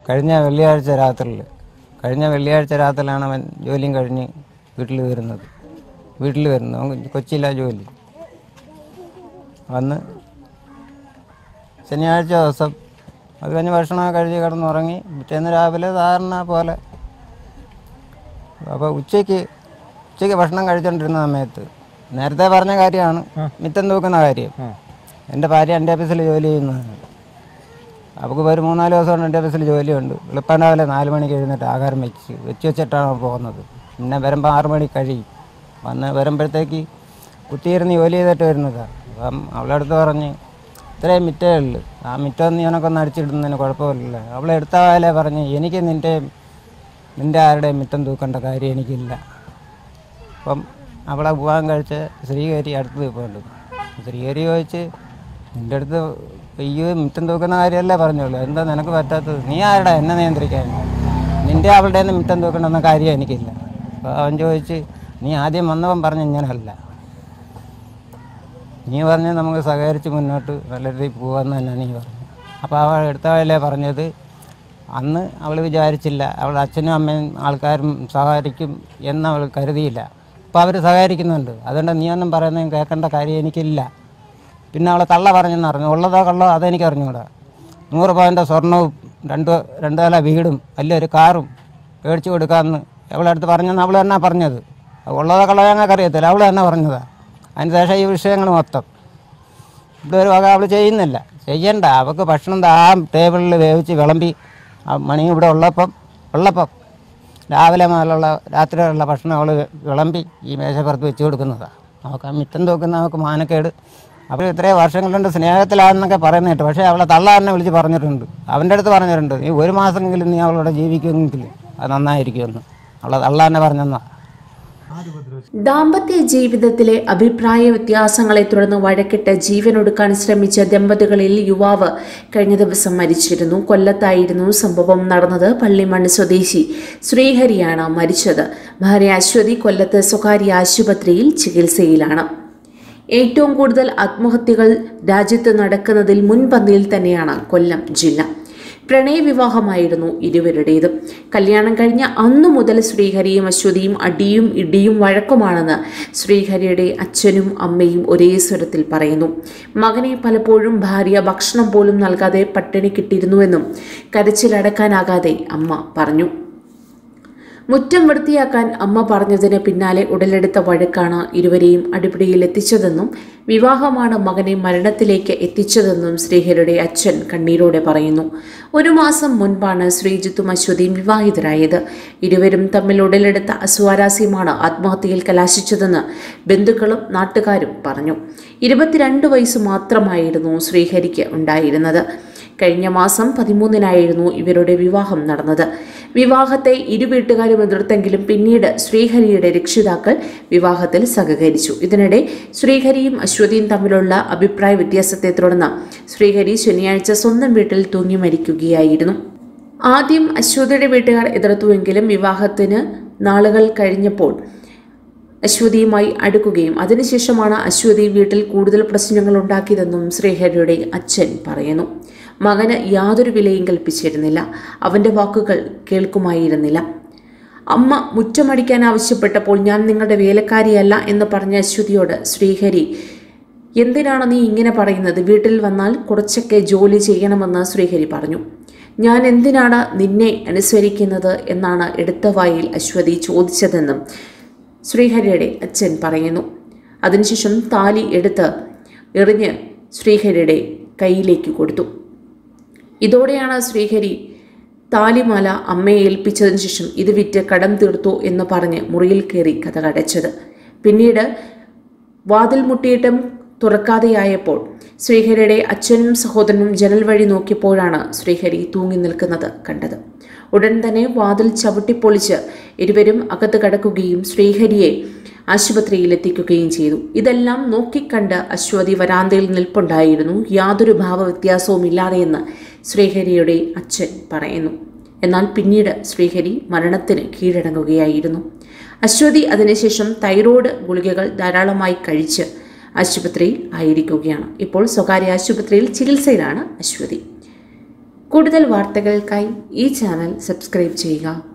കഴിഞ്ഞ വെള്ളിയാഴ്ച രാത്രിയിൽ കഴിഞ്ഞ വെള്ളിയാഴ്ച രാത്രിയിലാണ് അവൻ ജോലിയും കഴിഞ്ഞ് വീട്ടിൽ വരുന്നത് വീട്ടിൽ വരുന്നത് അവൻ കൊച്ചിയിലാ ജോലി വന്ന് ശനിയാഴ്ച ദിവസം അത് കഴിഞ്ഞ് ഭക്ഷണമൊക്കെ കഴിച്ച് കിടന്നുറങ്ങി പിറ്റേന്ന് രാവിലെ സാധാരണ പോലെ അപ്പോൾ ഉച്ചയ്ക്ക് ഉച്ചയ്ക്ക് ഭക്ഷണം കഴിച്ചുകൊണ്ടിരുന്ന സമയത്ത് നേരത്തെ പറഞ്ഞ കാര്യമാണ് മിറ്റം തൂക്കുന്ന കാര്യം എൻ്റെ ഭാര്യ എൻ്റെ ഓഫീസിൽ ജോലി ചെയ്യുന്നതാണ് അവൾക്ക് ഇപ്പോൾ ഒരു മൂന്നാല് ദിവസം കൊണ്ട് എൻ്റെ ഓഫീസിൽ ജോലിയുണ്ട് വെളുപ്പാൻ രാവിലെ നാല് മണിക്ക് എഴുന്നേറ്റ് ആഹാരം വെച്ച് വെച്ച് വെച്ചിട്ടാണ് അവൻ പോകുന്നത് പിന്നെ വരുമ്പോൾ ആറ് മണി കഴിയും വന്ന് വരുമ്പോഴത്തേക്ക് കുത്തിയിരുന്ന് ജോലി ചെയ്തിട്ട് വരുന്നതാണ് അപ്പം അവളുടെ അടുത്ത് പറഞ്ഞ് ഇത്രയും മിറ്റേ ഉള്ളു ആ മിറ്റം നീ എനക്കൊന്ന് അടിച്ചിടുന്നതിന് കുഴപ്പമില്ല അവളെ എടുത്താലേ പറഞ്ഞ് എനിക്ക് നിൻ്റെ നിൻ്റെ ആരുടെയും മിറ്റം തൂക്കേണ്ട കാര്യം എനിക്കില്ല അപ്പം അവളെ വിവാഹം കഴിച്ച ശ്രീഹരി അടുത്ത് നിൽപ്പുണ്ട് ശ്രീഹരി ചോദിച്ച് നിൻ്റെ അടുത്ത് ഈ മിറ്റം തൂക്കുന്ന കാര്യമല്ലേ പറഞ്ഞോളൂ എന്താ നിനക്ക് പറ്റാത്തത് നീ ആരുടെ എന്നെ നിയന്ത്രിക്കാൻ നിൻ്റെ അവളുടെ നിന്ന് മിറ്റം തൂക്കണമെന്ന കാര്യം എനിക്കില്ല അപ്പോൾ അവൻ ചോദിച്ച് നീ ആദ്യം വന്നവൻ പറഞ്ഞു ഇങ്ങനല്ല നീ പറഞ്ഞ് നമുക്ക് സഹകരിച്ച് മുന്നോട്ട് നല്ല രീതിയിൽ പോകാമെന്ന് തന്നെ നീ പറഞ്ഞു അപ്പോൾ അവൾ എടുത്തവളെ പറഞ്ഞത് അന്ന് അവൾ വിചാരിച്ചില്ല അവളുടെ അച്ഛനും അമ്മയും ആൾക്കാരും സഹകരിക്കും എന്ന് അവൾ കരുതിയില്ല അപ്പോൾ അവർ സഹകരിക്കുന്നുണ്ട് അതുകൊണ്ട് നീ ഒന്നും പറയുന്നത് കേൾക്കേണ്ട കാര്യം എനിക്കില്ല പിന്നെ അവളെ കള്ള പറഞ്ഞെന്ന് അറിഞ്ഞു ഉള്ളതോ കള്ളോ അതെനിക്ക് അറിഞ്ഞുകൂടാ നൂറ് പവൻ്റെ സ്വർണവും രണ്ട് രണ്ട് നില വീടും വലിയൊരു കാറും മേടിച്ചു കൊടുക്കാമെന്ന് അവളെ അടുത്ത് പറഞ്ഞെന്ന് അവൾ തന്നെ പറഞ്ഞത് അത് ഉള്ളതോ കള്ളോ ഞങ്ങൾക്ക് അറിയത്തില്ല അവൾ തന്നെ പറഞ്ഞതാ അതിന് ശേഷം ഈ വിഷയങ്ങൾ മൊത്തം ഇവിടെ ഒരു വക അവൾ ചെയ്യുന്നില്ല ചെയ്യണ്ട അവൾക്ക് ഭക്ഷണം ദാ ആ ടേബിളിൽ വേവിച്ച് വിളമ്പി ആ മണി ഇവിടെ ഉള്ളപ്പം ഉള്ളപ്പം രാവിലെ മുതലുള്ള രാത്രിയുള്ള ഭക്ഷണം അവൾ വിളമ്പി ഈ മേശപ്പുറത്ത് വെച്ച് കൊടുക്കുന്നതാണ് അവൾക്ക് ആ മിറ്റം തൂക്കുന്ന അവൾക്ക് മാനക്കേട് അവർ ഇത്രയും വർഷങ്ങൾ കൊണ്ട് സ്നേഹത്തിലാണെന്നൊക്കെ പറയുന്ന കേട്ടു പക്ഷേ അവളെ തള്ള തന്നെ വിളിച്ച് പറഞ്ഞിട്ടുണ്ട് അവൻ്റെ അടുത്ത് പറഞ്ഞിട്ടുണ്ട് നീ ഒരു മാസമെങ്കിലും നീ അവളോട് ജീവിക്കുമെങ്കിൽ അത് നന്നായിരിക്കുമെന്ന് അവളെ തള്ള തന്നെ പറഞ്ഞെന്നാ ദാമ്പത്യ ജീവിതത്തിലെ അഭിപ്രായ വ്യത്യാസങ്ങളെ തുടർന്ന് വഴക്കിട്ട് ജീവനൊടുക്കാൻ ശ്രമിച്ച ദമ്പതികളിൽ യുവാവ് കഴിഞ്ഞ ദിവസം മരിച്ചിരുന്നു കൊല്ലത്തായിരുന്നു സംഭവം നടന്നത് പള്ളിമണ്ണ് സ്വദേശി ശ്രീഹരിയാണ് മരിച്ചത് ഭാര്യ അശ്വതി കൊല്ലത്ത് സ്വകാര്യ ആശുപത്രിയിൽ ചികിത്സയിലാണ് ഏറ്റവും കൂടുതൽ ആത്മഹത്യകൾ രാജ്യത്ത് നടക്കുന്നതിൽ മുൻപന്തിയിൽ തന്നെയാണ് കൊല്ലം ജില്ല പ്രണയവിവാഹമായിരുന്നു ഇരുവരുടേതും കല്യാണം കഴിഞ്ഞ അന്നു മുതൽ ശ്രീഹരിയും അശ്വതിയും അടിയും ഇടിയും വഴക്കുമാണെന്ന് ശ്രീഹരിയുടെ അച്ഛനും അമ്മയും ഒരേ സ്വരത്തിൽ പറയുന്നു മകനെ പലപ്പോഴും ഭാര്യ ഭക്ഷണം പോലും നൽകാതെ പട്ടിണി കിട്ടിയിരുന്നുവെന്നും കരച്ചിലടക്കാനാകാതെ അമ്മ പറഞ്ഞു മുറ്റം വൃത്തിയാക്കാൻ അമ്മ പറഞ്ഞതിന് പിന്നാലെ ഉടലെടുത്ത വഴക്കാണ് ഇരുവരെയും അടിപിടിയിൽ എത്തിച്ചതെന്നും വിവാഹമാണ് മകനെ മരണത്തിലേക്ക് എത്തിച്ചതെന്നും ശ്രീഹരിയുടെ അച്ഛൻ കണ്ണീരോടെ പറയുന്നു ഒരു മാസം മുൻപാണ് ശ്രീജിത്തും അശ്വതിയും വിവാഹിതരായത് ഇരുവരും തമ്മിൽ ഉടലെടുത്ത അസ്വാരസ്യമാണ് ആത്മഹത്യയിൽ കലാശിച്ചതെന്ന് ബന്ധുക്കളും നാട്ടുകാരും പറഞ്ഞു ഇരുപത്തിരണ്ട് വയസ്സ് മാത്രമായിരുന്നു ശ്രീഹരിക്ക് ഉണ്ടായിരുന്നത് കഴിഞ്ഞ മാസം പതിമൂന്നിനായിരുന്നു ഇവരുടെ വിവാഹം നടന്നത് വിവാഹത്തെ ഇരു വീട്ടുകാരും എതിർത്തെങ്കിലും പിന്നീട് ശ്രീഹരിയുടെ രക്ഷിതാക്കൾ വിവാഹത്തിൽ സഹകരിച്ചു ഇതിനിടെ ശ്രീഹരിയും അശ്വതിയും തമ്മിലുള്ള അഭിപ്രായ വ്യത്യാസത്തെ തുടർന്ന് ശ്രീഹരി ശനിയാഴ്ച സ്വന്തം വീട്ടിൽ തൂങ്ങി മരിക്കുകയായിരുന്നു ആദ്യം അശ്വതിയുടെ വീട്ടുകാർ എതിർത്തുവെങ്കിലും വിവാഹത്തിന് നാളുകൾ കഴിഞ്ഞപ്പോൾ അശ്വതിയുമായി അടുക്കുകയും അതിനുശേഷമാണ് അശ്വതി വീട്ടിൽ കൂടുതൽ പ്രശ്നങ്ങൾ ഉണ്ടാക്കിയതെന്നും ശ്രീഹരിയുടെ അച്ഛൻ പറയുന്നു മകന് യാതൊരു വിലയും കൽപ്പിച്ചിരുന്നില്ല അവൻ്റെ വാക്കുകൾ കേൾക്കുമായിരുന്നില്ല അമ്മ മുറ്റമടിക്കാൻ ആവശ്യപ്പെട്ടപ്പോൾ ഞാൻ നിങ്ങളുടെ വേലക്കാരിയല്ല എന്ന് പറഞ്ഞ അശ്വതിയോട് ശ്രീഹരി എന്തിനാണ് നീ ഇങ്ങനെ പറയുന്നത് വീട്ടിൽ വന്നാൽ കുറച്ചൊക്കെ ജോലി ചെയ്യണമെന്ന് ശ്രീഹരി പറഞ്ഞു ഞാൻ എന്തിനാണ് നിന്നെ അനുസരിക്കുന്നത് എന്നാണ് എടുത്ത വായിൽ അശ്വതി ചോദിച്ചതെന്നും ശ്രീഹരിയുടെ അച്ഛൻ പറയുന്നു അതിനുശേഷം താലി എടുത്ത് എറിഞ്ഞ് ശ്രീഹരിയുടെ കയ്യിലേക്ക് കൊടുത്തു ഇതോടെയാണ് ശ്രീഹരി താലിമാല അമ്മയെ ഏൽപ്പിച്ചതിന് ശേഷം ഇത് വിറ്റ് കടം തീർത്തു എന്ന് പറഞ്ഞ് മുറിയിൽ കയറി കഥ കടച്ചത് പിന്നീട് വാതിൽ മുട്ടിയിട്ടും തുറക്കാതെയായപ്പോൾ ശ്രീഹരിയുടെ അച്ഛനും സഹോദരനും ജനൽ വഴി നോക്കിയപ്പോഴാണ് ശ്രീഹരി തൂങ്ങി നിൽക്കുന്നത് കണ്ടത് ഉടൻ തന്നെ വാതിൽ ചവിട്ടിപ്പൊളിച്ച് ഇരുവരും അകത്ത് കടക്കുകയും ശ്രീഹരിയെ ആശുപത്രിയിൽ എത്തിക്കുകയും ചെയ്തു ഇതെല്ലാം നോക്കിക്കണ്ട് അശ്വതി വരാന്തയിൽ നിൽപ്പുണ്ടായിരുന്നു യാതൊരു ഭാവവ്യത്യാസവും ഇല്ലാതെയെന്ന് ശ്രീഹരിയുടെ അച്ഛൻ പറയുന്നു എന്നാൽ പിന്നീട് ശ്രീഹരി മരണത്തിന് കീഴടങ്ങുകയായിരുന്നു അശ്വതി അതിനുശേഷം തൈറോയ്ഡ് ഗുളികകൾ ധാരാളമായി കഴിച്ച് ആശുപത്രിയിൽ ആയിരിക്കുകയാണ് ഇപ്പോൾ സ്വകാര്യ ആശുപത്രിയിൽ ചികിത്സയിലാണ് അശ്വതി കൂടുതൽ വാർത്തകൾക്കായി ഈ ചാനൽ സബ്സ്ക്രൈബ് ചെയ്യുക